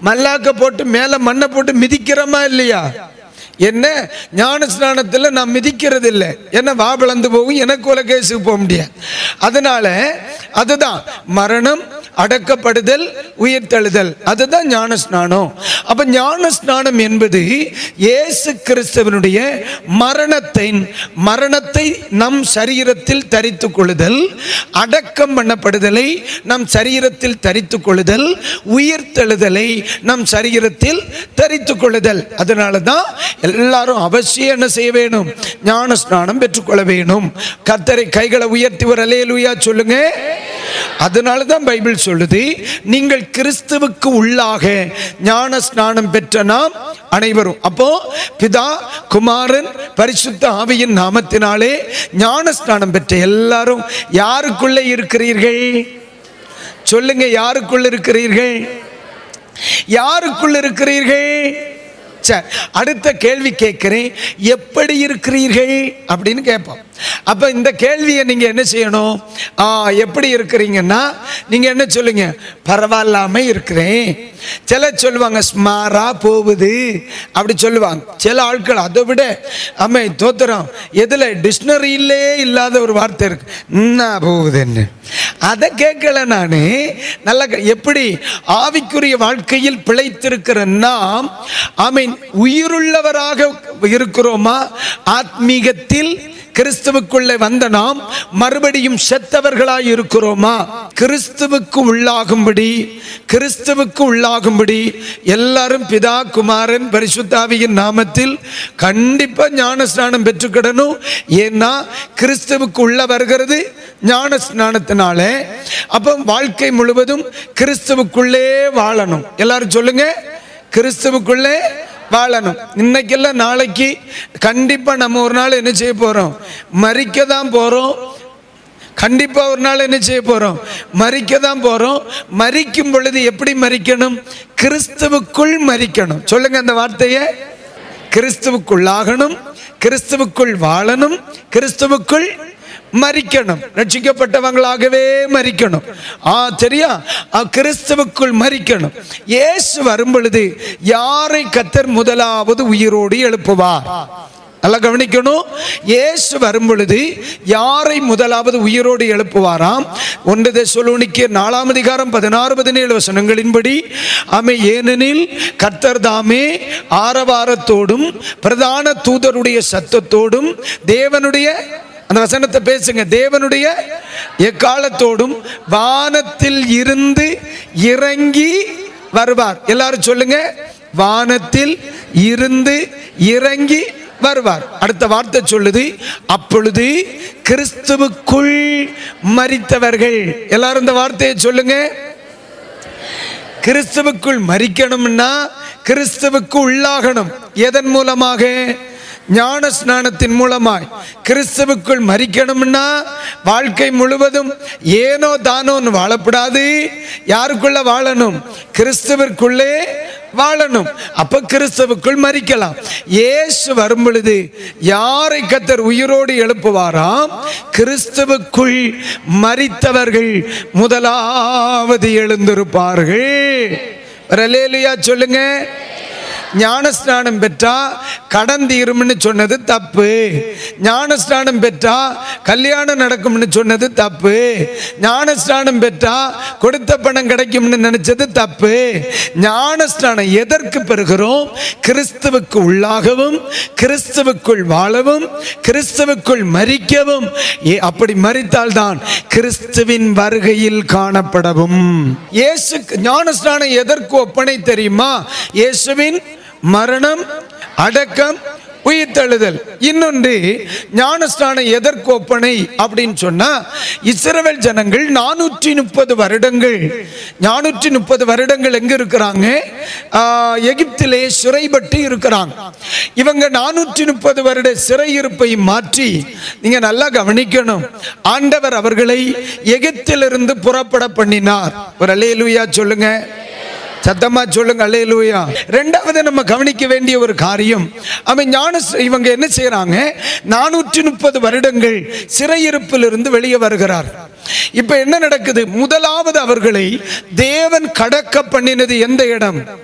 மல்லாக்க போட்டு மேலே மண்ணை போட்டு மிதிக்கிறோமா இல்லையா என்ன ஞான ஸ்நானத்தில் நான் மிதிக்கிறது இல்லை என்ன வா பிளந்து போகும் எனக்கு உலகேசுக்கு போக முடியாது அதனால அதுதான் மரணம் அடக்கப்படுதல் உயிர்த்தெழுதல் அதுதான் ஞான ஸ்நானம் அப்ப ஞான ஸ்நானம் என்பது இயேசு கிறிஸ்தவனுடைய மரணத்தை மரணத்தை நம் சரீரத்தில் தரித்து கொள்ளுதல் அடக்கம் பண்ணப்படுதலை நம் சரீரத்தில் தரித்து கொள்ளுதல் உயிர்த்தெழுதலை நம் சரீரத்தில் தரித்து கொள்ளுதல் அதனால தான் எல்லாரும் அவசியம் என்ன செய்ய வேணும் ஞான ஸ்நானம் பெற்றுக்கொள்ள வேணும் கத்தரை கைகளை உயர்த்தி ஒரு அலையலுயா சொல்லுங்க அதனால தான் பைபிள் சொல்லுது நீங்கள் கிறிஸ்துவுக்கு உள்ளாக ஞான ஸ்நானம் பெற்ற நாம் அனைவரும் அப்போ பிதா குமாரன் பரிசுத்த ஆவியின் நாமத்தினாலே ஞான ஸ்நானம் பெற்ற எல்லாரும் யாருக்குள்ளே இருக்கிறீர்கள் சொல்லுங்க யாருக்குள்ள இருக்கிறீர்கள் யாருக்குள்ள இருக்கிறீர்கள் சரி அடுத்த கேள்வி கேட்கிறேன் எப்படி இருக்கிறீர்கள் அப்படின்னு கேட்போம் அப்ப இந்த கேள்வியை நீங்க என்ன செய்யணும் ஆ எப்படி இருக்கிறீங்கன்னா நீங்க என்ன சொல்லுங்க பரவாயில்லாம இருக்கிறேன் சில சொல்லுவாங்க ஸ்மாரா போகுது அப்படி சொல்லுவாங்க சில ஆட்கள் அதை விட அம்மை தோத்துறோம் எதுல டிக்ஷனரியிலே இல்லாத ஒரு வார்த்தை இருக்கு என்ன போகுதுன்னு அதை கேட்கல நான் நல்ல க- எப்படி ஆவிக்குரிய வாழ்க்கையில் பிழைத்திருக்கிற நாம் ஆமீன் உயிருள்ளவராக இருக்கிறோமா ஆத்மீகத்தில் கிறிஸ்துவுக்குள்ளே வந்த நாம் மறுபடியும் செத்தவர்களாய் இருக்கிறோமா கிறிஸ்துவுக்கு உள்ளாகும்படி கிறிஸ்துவுக்கு உள்ளாகும்படி எல்லாரும் பிதா குமாரன் பரிசுத்தாவியின் நாமத்தில் கண்டிப்பா ஞான ஸ்நானம் பெற்றுக்கிடணும் ஏன்னா கிறிஸ்துவுக்கு உள்ள வருகிறது ஞான ஸ்நானத்தினால அப்போ வாழ்க்கை முழுவதும் கிறிஸ்துவுக்குள்ளே வாழணும் எல்லாரும் சொல்லுங்க கிறிஸ்துவுக்குள்ளே வாழணும் இன்னைக்கெல்லாம் நாளைக்கு கண்டிப்பா நம்ம ஒரு நாள் என்ன செய்ய போறோம் மறிக்க தான் போறோம் கண்டிப்பா ஒரு நாள் என்ன செய்ய போறோம் மறிக்க தான் போறோம் மறிக்கும் பொழுது எப்படி மறிக்கணும் கிறிஸ்துவுக்குள் மறிக்கணும் சொல்லுங்க அந்த வார்த்தையை கிறிஸ்துவுக்குள்ளாகணும் கிறிஸ்துவுக்குள் வாழணும் கிறிஸ்துவுக்குள் மறிக்கணும் ரட்சிக்கப்பட்டவங்களாகவே மறிக்கணும் ஆ சரியா ஆ, கிறிஸ்துவுக்குள் மறிக்கணும் இயேசு வரும் பொழுது யாரை கத்தர் முதலாவது உயிரோடு எழுப்புவார் நல்லா கவனிக்கணும் இயேசு வரும் பொழுது யாரை முதலாவது உயிரோடு எழுப்புவாராம் ஒன்று தெசலோனிக்கு நாலாம் அதிகாரம் பதினாறு பதினேழு வசனங்களின்படி ஆமை ஏனெனில் கர்த்தர் தாமே ஆரவாரத்தோடும் பிரதான தூதருடைய சத்தத்தோடும் தேவனுடைய அந்த வசனத்தை பேசுங்க தேவனுடைய எக்காலத்தோடும் வானத்தில் இருந்து இறங்கி வருவார் எல்லாரும் சொல்லுங்க வானத்தில் இருந்து இறங்கி வருவார் அடுத்த வார்த்தை சொல்லுது அப்பொழுது கிறிஸ்துவுக்குள் மரித்தவர்கள் எல்லாரும் இந்த வார்த்தையை சொல்லுங்க கிறிஸ்துவுக்குள் மறிக்கணும்னா கிறிஸ்துவுக்கு உள்ளாகணும் எதன் மூலமாக ஞான ஸ்நானத்தின் மூலமாய் கிறிஸ்துவுக்குள் மறிக்கணும்னா வாழ்க்கை முழுவதும் ஏனோ தானோன்னு வாழப்படாது யாருக்குள்ள வாழணும் கிறிஸ்துவிற்குள்ளே வாழணும் அப்ப கிறிஸ்துவுக்குள் மறிக்கலாம் இயேசு வரும் பொழுது யாரை கத்தர் உயிரோடு எழுப்புவாராம் கிறிஸ்துவுக்குள் மரித்தவர்கள் முதலாவது எழுந்திருப்பார்கள் ரலேலியா சொல்லுங்க ஞானஸ்நானம் பெற்றா கடன் தீரும்னு சொன்னது தப்பு ஞானஸ்நானம் பெற்றா கல்யாணம் நடக்கும்னு சொன்னது தப்பு ஞானஸ்நானம் பெற்றா கொடுத்த பணம் கிடைக்கும்னு நினைச்சது தப்பு ஞானஸ்நானம் எதற்கு பெறுகிறோம் கிறிஸ்துவுக்கு உள்ளாகவும் கிறிஸ்துவுக்குள் வாழவும் கிறிஸ்துவுக்குள் மறிக்கவும் ஏ- அப்படி மறித்தால்தான் கிறிஸ்துவின் வருகையில் காணப்படவும் இயேசு ஞானஸ்நானம் எதற்கு ஒப்பனை தெரியுமா இயேசுவின் மரணம் அடக்கம் உயிர்த்தெழுதல் இன்னொன்று ஞானஸ்நானம் எதற்கு ஒப்பனை அப்படின்னு சொன்னா இஸ்ரவேல் ஜனங்கள் நானூற்றி முப்பது வருடங்கள் நானூற்றி முப்பது வருடங்கள் எங்க இருக்கிறாங்க ஆஹ், எகிப்திலே சிறைப்பட்டு இருக்கிறாங்க இவங்க நானூற்றி முப்பது வருட சிறையிருப்பை மாற்றி நீங்க நல்லா கவனிக்கணும் ஆண்டவர் அவர்களை எகிப்திலிருந்து புறப்பட பண்ணினார் ஒரு அலையலுயா சொல்லுங்க சத்தமா சொல்லுங்க அல்லேலூயா ரெண்டாவது நம்ம கவனிக்க வேண்டிய ஒரு காரியம் அவன் ஞான இவங்க என்ன செய்யறாங்க நானூற்றி முப்பது வருடங்கள் சிறையிருப்பிலிருந்து வெளியே வருகிறார் இப்ப என்ன நடக்குது முதலாவது அவர்களை தேவன் கடக்க பண்ணினது எந்த இடம்